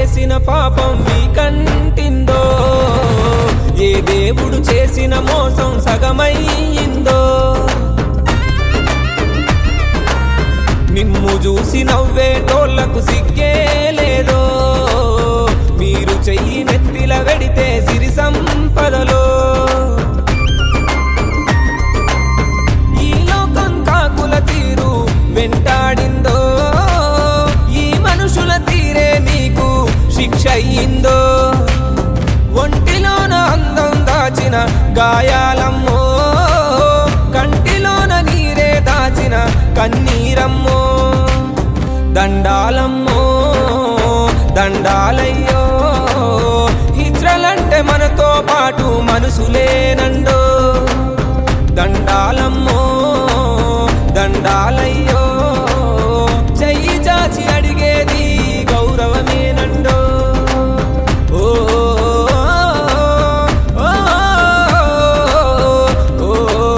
చేసిన పాపం మీ కంటిందో ఏ దేవుడు చేసిన మోసం సగమయ్యిందో నిమ్ము చూసి నవ్వేటోళ్లకు సిగ్గే లేదో మీరు చెయ్యి నెత్తిల వెడితే సిరి సంపదలో ఈ లోకం కాకుల తీరు వెంటాడిందో ఈ మనుషుల తీరే మీకు శిక్ష అయ్యిందో ఒంటిలోన అందం దాచిన గాయాలమ్మో కంటిలోన నీరే దాచిన కన్నీరమ్మో దండాలమ్మో దండాలయ్యో హిజ్రలంటే మనతో పాటు మనసులేనండో దండాలమ్మో దండాలయ్యో చెయ్యి చాచి అడిగేది గౌరవమేనండో ఓ ఓ, ఓ,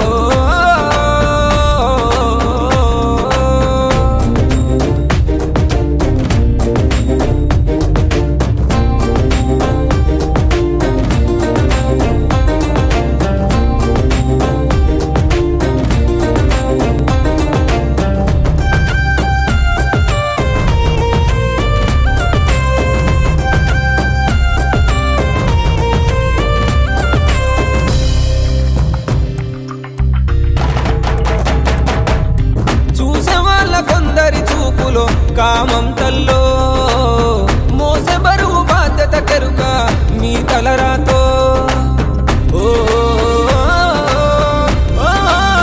ఓ. చూసే వాళ్ళ కొందరి చూపులో కామం తల్లో మోసే బరువు బాధ్యత కెరుక మీ తలరాతో ఓ, ఓ,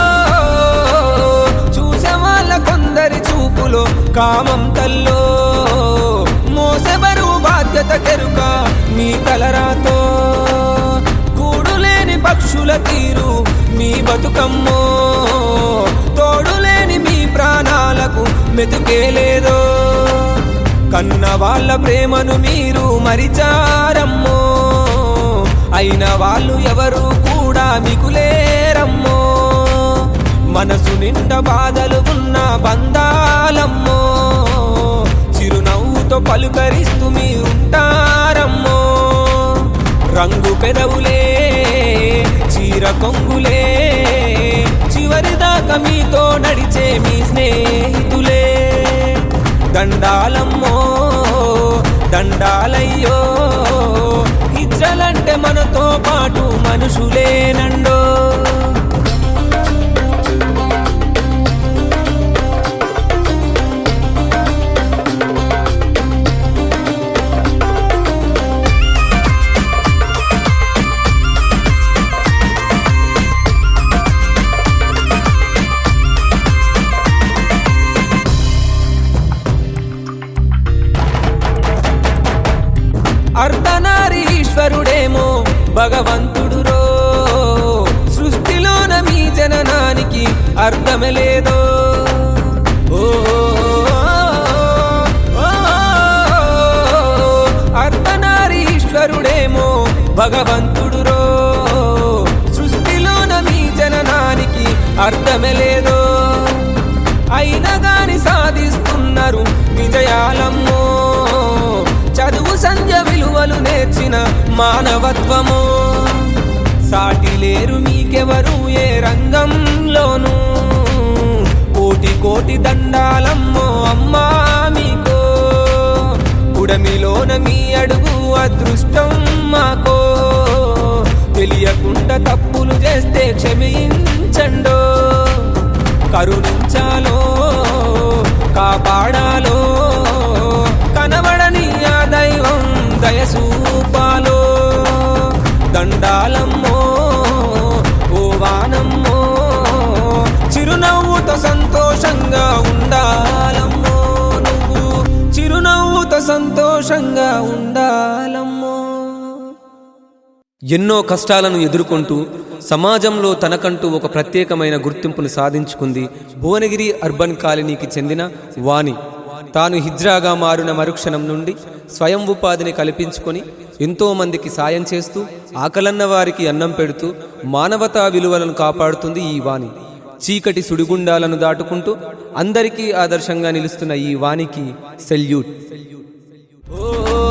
చూసే వాళ్ళ కొందరి చూపులో కామం తల్లో మోసే బరువు బాధ్యత కెరుక మీ తలరాతో గూడు లేని పక్షుల తీరు మీ బతుకమ్మో తోడు లేని మీ ప్రాణాలకు మెతుకే లేదో కన్న వాళ్ళ ప్రేమను మీరు మరిచారమ్మో అయిన వాళ్ళు ఎవరు కూడా మీకు లేరమ్మో మనసు నిండా బాధలు ఉన్న బంధాలమ్మో చిరునవ్వుతో పలుకరిస్తూ మీరుంటారమ్మో రంగు పెదవులే చీర కొంగులే చివరి దాకా మీతో నడిచే మీ స్నేహితులే దండాలమ్మో దండాలయ్యో హిజ్రలంటే మనతో పాటు మనుషులేనండో అర్ధనారీశ్వరుడేమో భగవంతుడురో సృష్టిలోన మీ జననానికి అర్థమే లేదో ఓ, ఓ, అర్ధనారీశ్వరుడేమో భగవంతుడురో సృష్టిలోన మీ జననానికి అర్థమే లేదో అయినా గాని సాధిస్తున్నారు విజయాలమ్మో చదువు సంధ్య విలువలు నేర్చిన మానవత్వమో సాటి లేరు మీకెవరు ఏ రంగంలోనూ కోటి కోటి దండాలమ్మో అమ్మా మీకో ఉడమిలోన మీ అడుగు అదృష్టం మాకో తెలియకుండా తప్పులు చేస్తే క్షమించండో కరుణించాలో కాపాడాలో కనబడని ఆ దైవం దయసూపాలో దండాలమ్మో ఓ వానమ్మో చిరునవ్వుతో సంతోషంగా ఉండాలమ్మో నువ్వు చిరునవ్వుతో సంతోషంగా ఉండాలమ్మో ఎన్నో కష్టాలను ఎదుర్కొంటూ సమాజంలో తనకంటూ ఒక ప్రత్యేకమైన గుర్తింపును సాధించుకుంది భువనగిరి అర్బన్ కాలనీకి చెందిన వాణి తాను హిజ్రాగా మారిన మరుక్షణం నుండి స్వయం ఉపాధిని కల్పించుకొని ఎంతో మందికి సాయం చేస్తూ ఆకలన్న వారికి అన్నం పెడుతూ మానవతా విలువలను కాపాడుతుంది ఈ వాణి చీకటి సుడిగుండాలను దాటుకుంటూ అందరికీ ఆదర్శంగా నిలుస్తున్న ఈ వానికి సెల్యూట్ ఓ